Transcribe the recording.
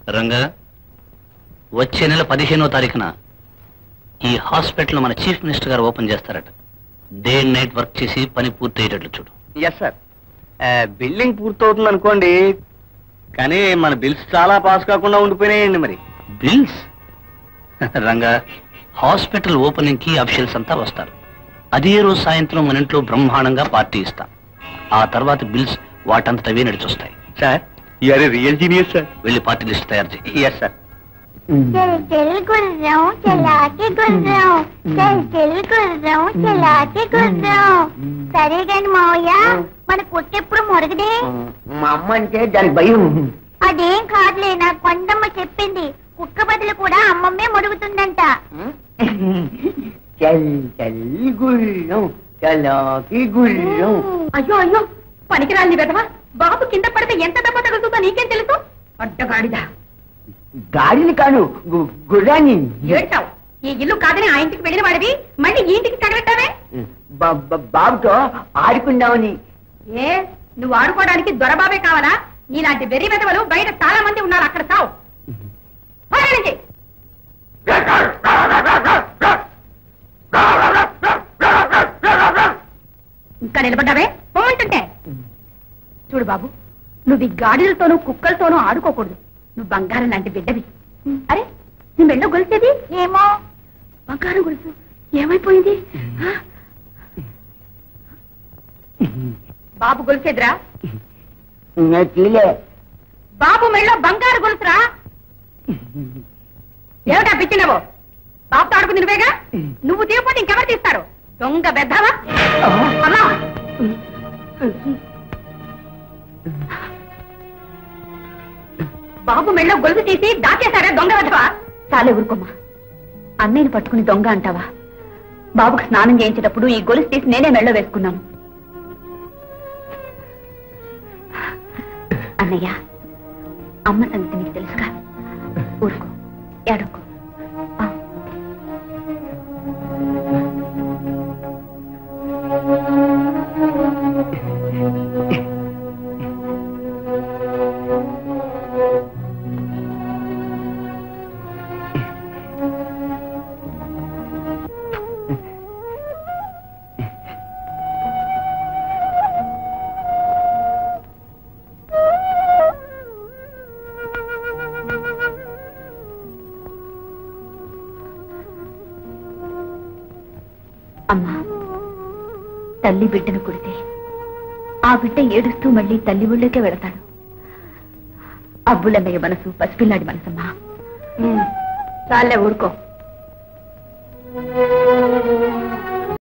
రంగా వచ్చే నెల పదిహేనో తారీఖున ఈ హాస్పిటల్ మన చీఫ్ మినిస్టర్ గారు ఓపెన్ చేస్తారట డే అండ్ నైట్ వర్క్ చేసి పని పూర్తయ్యేటట్లు చూడు ఎస్ సార్ బిల్డింగ్ పూర్తవుతుంది అనుకోండి కానీ మన బిల్స్ చాలా పాస్ కాకుండా ఉండిపోయినాయండి మరి బిల్స్ రంగా హాస్పిటల్ ఓపెనింగ్ కి అఫీషియల్స్ అంతా వస్తారు అదే రోజు సాయంత్రం మన ఇంట్లో బ్రహ్మాండంగా పార్టీ ఇస్తాం ఆ తర్వాత బిల్స్ వాటంతటవే నడిచొస్తాయి sir you are real genius sir వెళ్ళి పార్టీ లిస్ట్ తయారు చేయి ఎస్ సార్ చెల్ చెల్ గుర్రం చెలాకి గుర్రం చెల్ చెల్ గుర్రం చెలాకి గుర్రం సరే గాని మావయ్య మన పుట్టెప్పుడు మొరగదే మా అమ్మ అంటే దానికి భయం అదేం కాదులే నా కొండమ్మ చెప్పింది కుక్క బదులు కూడా అమ్మమ్మే మొరుగుతుందంట చల్ చల్ గుళ్ళం చలాకి గుళ్ళం అయ్యో అయ్యో పనికిరాని వెధవా బాబు కింద పడితే ఎంత దెబ్బ తగులుతుందో నీకేం తెలుసు అడ్డగాడిదా గాడిని కాను గు- గుర్రాన్ని ఏడ్చావు ఈ ఇల్లు కాదని ఆ ఇంటికి వెళ్ళిన వాడివి మళ్ళీ ఈ ఇంటికి తగలట్టావే బా- బా- బాబుతో ఆడుకుందామని ఏ నువ్వు ఆడుకోవడానికి దొరబాబే కావాలా నీలాంటి వెర్రి వెధవలు బయట చాలా మంది ఉన్నారు అక్కడ చావు పోరా నుంచి. ఇంకా నిలబడ్డావే పోమంటుంటే చూడు బాబు నువ్వు ఈ గాడిలతోనూ కుక్కలతోనూ ఆడుకోకూడదు నువ్వు బంగారం లాంటి బిడ్డవి అరే నీ మెళ్ళ గొలిసేది ఏమో బంగారం గొలుసు ఏమైపోయింది ఆ? బాబు గొలిసేదిరా తీలే బాబు మెళ్ళో బంగారు గొలుసురా ఏమిటా పిచ్చినవో బాబుతో ఆడుకుంది నువ్వేగా నువ్వు తీయకపోతే ఇంకెవరు తీస్తారు దొంగ బెద్దవా అమ్మా బాబు మెళ్ళో గొలుసు తీసి దాచేశారా దొంగ బెద్దవా చాలే ఊరుకోమ్మా అన్నయ్యని పట్టుకుని దొంగ అంటావా బాబుకు స్నానం చేయించేటప్పుడు ఈ గొలుసు తీసి నేనే మెళ్ళో వేసుకున్నాను అన్నయ్య అమ్మ సంగతి నీకు తెలుసుగా ఊరుకో ఏడుకో ఆ. అమ్మా తల్లి బిడ్డను కుడితే ఆ బిడ్డ ఏడుస్తూ మళ్ళీ తల్లి ఊళ్ళోకే వెళతాడు అబ్బులన్నయ్య మనసు పసిపిల్లాడి మనసమ్మా చాలే ఊరుకో